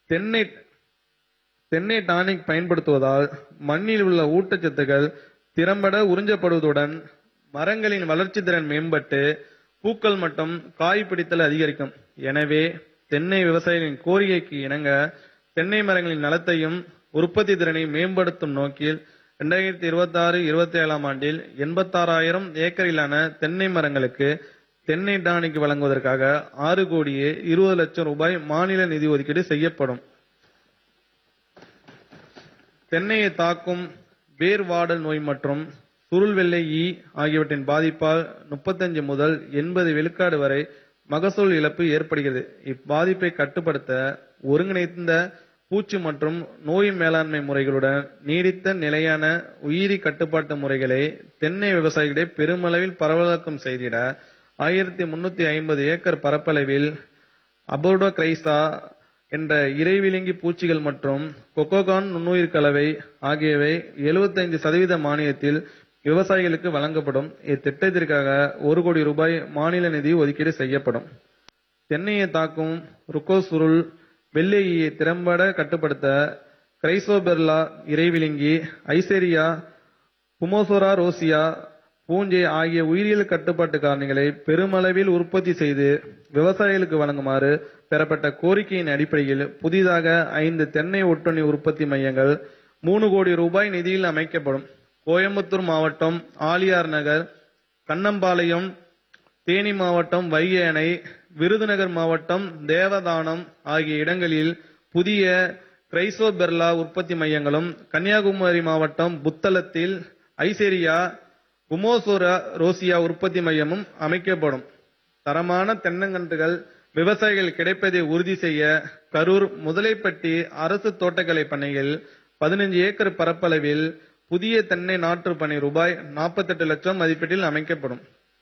தென்னை தென்னை டானிக் பயன்படுத்துவதால் மண்ணில் உள்ள ஊட்டச்சத்துக்கள் திறம்பட உறிஞ்சப்படுவதுடன் மரங்களின் வளர்ச்சி திறன் மேம்பட்டு பூக்கள் மற்றும் காய் பிடித்தல் அதிகரிக்கும் எனவே தென்னை விவசாயிகளின் கோரிக்கைக்கு இணங்க தென்னை மரங்களின் நலத்தையும் உற்பத்தி திறனை மேம்படுத்தும் நோக்கில் இரண்டாயிரத்தி இருபத்தி ஆறு இருபத்தி ஏழாம் ஆண்டில் எண்பத்தாறாயிரம் ஏக்கரிலான தென்னை மரங்களுக்கு தென்னை டானிக் வழங்குவதற்காக ஆறு கோடியே இருபது லட்சம் ரூபாய் மாநில நிதி ஒதுக்கீடு செய்யப்படும் தென்னையை தாக்கும் வேர் வாடல் நோய் மற்றும் சுருள் வெள்ளை ஈ ஆகியவற்றின் பாதிப்பால் முப்பத்தஞ்சு முதல் எண்பது விழுக்காடு வரை மகசூல் இழப்பு ஏற்படுகிறது இப்பாதிப்பை கட்டுப்படுத்த ஒருங்கிணைந்த பூச்சி மற்றும் நோய் மேலாண்மை முறைகளுடன் நீடித்த நிலையான உயிரி கட்டுப்பாட்டு முறைகளை தென்னை விவசாயிகளை பெருமளவில் பரவலாக்கம் செய்திட ஆயிரத்தி முன்னூத்தி ஐம்பது ஏக்கர் பரப்பளவில் அபோர்டோ கிரைசா என்ற இறைவிலங்கி பூச்சிகள் மற்றும் கொக்கோகான் நுண்ணுயிர் கலவை ஆகியவை 75% சதவீத மானியத்தில் விவசாயிகளுக்கு வழங்கப்படும் இத்திட்டத்திற்காக ஒரு கோடி ரூபாய் மாநில நிதி ஒதுக்கீடு செய்யப்படும் தென்னையை தாக்கும் ருக்கோசுருள் வெள்ளையை திறம்பட கட்டுப்படுத்த கிரைசோபெர்லா இறைவிலங்கி ஐசேரியா குமோசோரா ரோசியா பூஞ்சை ஆகிய உயிரியல் கட்டுப்பாட்டு காரணிகளை பெருமளவில் உற்பத்தி செய்து விவசாயிகளுக்கு வழங்குமாறு பெறப்பட்ட கோரிக்கையின் அடிப்படையில் புதிதாக ஐந்து தென்னை ஒட்டுண்ணி உற்பத்தி மையங்கள் மூணு கோடி ரூபாய் நிதியில் அமைக்கப்படும் கோயம்புத்தூர் மாவட்டம் ஆலியார் நகர் கண்ணம்பாளையம் தேனி மாவட்டம் வைகை அணை விருதுநகர் மாவட்டம் தேவதானம் ஆகிய இடங்களில் புதிய கிரைசோபெர்லா உற்பத்தி மையங்களும் கன்னியாகுமரி மாவட்டம் புத்தளத்தில் ஐசேரியா குமோசோரா ரோசியா உற்பத்தி மையமும் அமைக்கப்படும் தரமான தென்னங்கன்றுகள் விவசாயிகள் கிடைப்பதை உறுதி செய்ய கரூர் முதலைப்பட்டி அரசு தோட்டக்கலை பண்ணையில் பதினஞ்சு ஏக்கர் பரப்பளவில் புதிய தென்னை நாற்று பணி ரூபாய் 48 லட்சம் மதிப்பீட்டில் அமைக்கப்படும்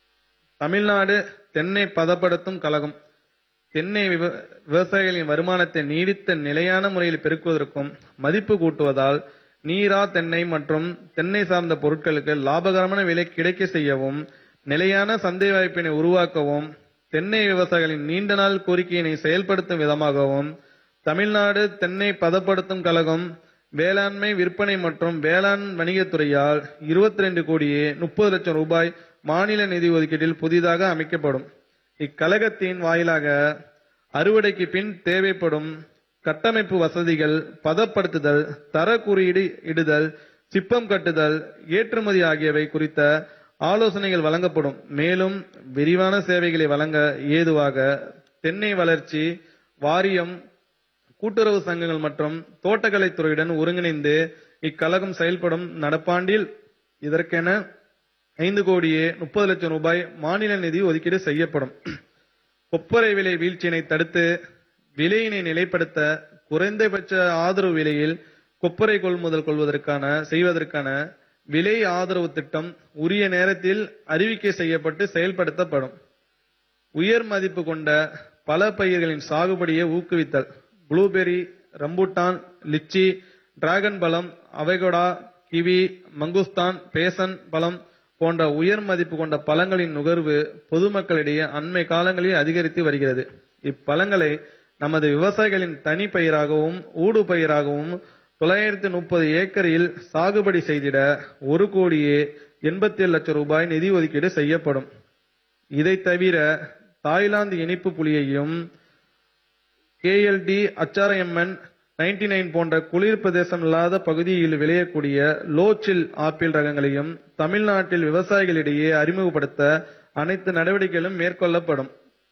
தமிழ்நாடு தென்னை பதப்படுத்தும் கழகம் தென்னை விவ- விவசாயிகளின் வருமானத்தை நீடித்த நிலையான முறையில் பெருக்குவதற்கும் மதிப்பு கூட்டுவதால் நீரா தென்னை மற்றும் தென்னை சார்ந்த பொருட்களுக்கு லாபகரமான விலை கிடைக்க செய்யவும் நிலையான சந்தை வாய்ப்பினை உருவாக்கவும் தென்னை விவசாயிகளின் நீண்ட நாள் கோரிக்கையினை செயல்படுத்தும் விதமாகவும் தமிழ்நாடு தென்னை பதப்படுத்தும் கழகம் வேளாண்மை விற்பனை மற்றும் வேளாண் வணிகத்துறையால் 22 கோடியே முப்பது லட்சம் ரூபாய் மாநில நிதி ஒதுக்கீட்டில் புதிதாக அமைக்கப்படும் இக்கழகத்தின் வாயிலாக அறுவடைக்கு பின் தேவைப்படும் கட்டமைப்பு வசதிகள் பதப்படுத்துதல் தர குறியீடு இடுதல் சிப்பம் கட்டுதல் ஏற்றுமதி ஆகியவை குறித்த ஆலோசனைகள் வழங்கப்படும் மேலும் விரிவான சேவைகளை வழங்க ஏதுவாக தென்னை வளர்ச்சி வாரியம் கூட்டுறவு சங்கங்கள் மற்றும் தோட்டக்கலைத்துறையுடன் ஒருங்கிணைந்து இக்கழகம் செயல்படும் நடப்பாண்டில் இதற்கென ஐந்து கோடியே முப்பது லட்சம் ரூபாய் மாநில நிதி ஒதுக்கீடு செய்யப்படும் கொப்பரை விலை வீழ்ச்சியினை தடுத்து விலையினை நிலைப்படுத்த குறைந்தபட்ச ஆதரவு விலையில் கொப்பரை கொள்முதல் கொள்வதற்கான செய்வதற்கான விலை ஆதரவு திட்டம் உரிய நேரத்தில் அறிவிக்கை செய்யப்பட்டு செயல்படுத்தப்படும் உயர் மதிப்பு கொண்ட பல பயிர்களின் சாகுபடியை ஊக்குவித்தல் ப்ளூபெர்ரி ரம்பூட்டான் லிச்சி டிராகன் பழம் அவகோடா கிவி மங்குஸ்தான் பேசன் பழம் போன்ற உயர் மதிப்பு கொண்ட பழங்களின் நுகர்வு பொதுமக்களிடையே அண்மை காலங்களில் அதிகரித்து வருகிறது இப்பழங்களை நமது விவசாயிகளின் தனி பயிராகவும் ஊடு பயிராகவும் தொள்ளாயிரத்தி முப்பது ஏக்கரில் சாகுபடி செய்திட ஒரு கோடியே எண்பத்தி ஏழு லட்சம் ரூபாய் நிதி ஒதுக்கீடு செய்யப்படும் இதை தவிர தாய்லாந்து இனிப்பு புலியையும் கேஎல்டி அச்சாரஎம்என் நைன்டி நைன் போன்ற குளிர் பிரதேசம் இல்லாத பகுதியில் விளையக்கூடிய லோச்சில் ஆப்பிள் ரகங்களையும் தமிழ்நாட்டில் விவசாயிகளிடையே அறிமுகப்படுத்த அனைத்து நடவடிக்கைகளும் மேற்கொள்ளப்படும்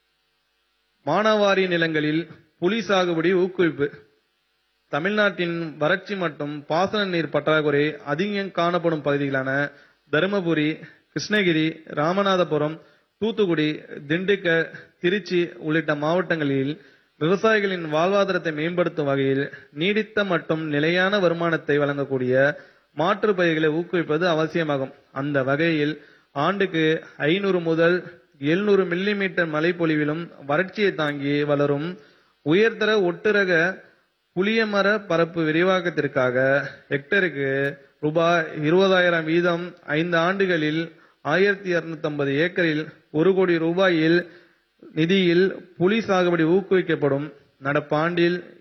மானாவாரி நிலங்களில் புலி சாகுபடி ஊக்குவிப்பு தமிழ்நாட்டின் வறட்சி மற்றும் பாசன நீர் பற்றாக்குறை அதிகம் காணப்படும் பகுதிகளான தருமபுரி கிருஷ்ணகிரி ராமநாதபுரம் தூத்துக்குடி திண்டுக்கல் திருச்சி உள்ளிட்ட மாவட்டங்களில் விவசாயிகளின் வாழ்வாதாரத்தை மேம்படுத்தும் வகையில் நீடித்த மற்றும் நிலையான வருமானத்தை வழங்கக்கூடிய மாற்று பயிர்களை ஊக்குவிப்பது அவசியமாகும் அந்த வகையில் ஆண்டுக்கு ஐநூறு முதல் எழுநூறு மில்லிமீட்டர் மழைப்பொழிவிலும் வறட்சியை தாங்கி வளரும் உயர்தர ஒட்டுரக புளியமர பரப்பு விரிவாக்கத்திற்காக ஹெக்டருக்கு ரூபாய் இருபதாயிரம் வீதம் ஐந்து ஆண்டுகளில் ஆயிரத்தி இருநூத்தி ஏக்கரில் ஒரு கோடி ரூபாயில் நிதியில் புலி சாகுபடி ஊக்குவிக்கப்படும் நடப்பாண்டில்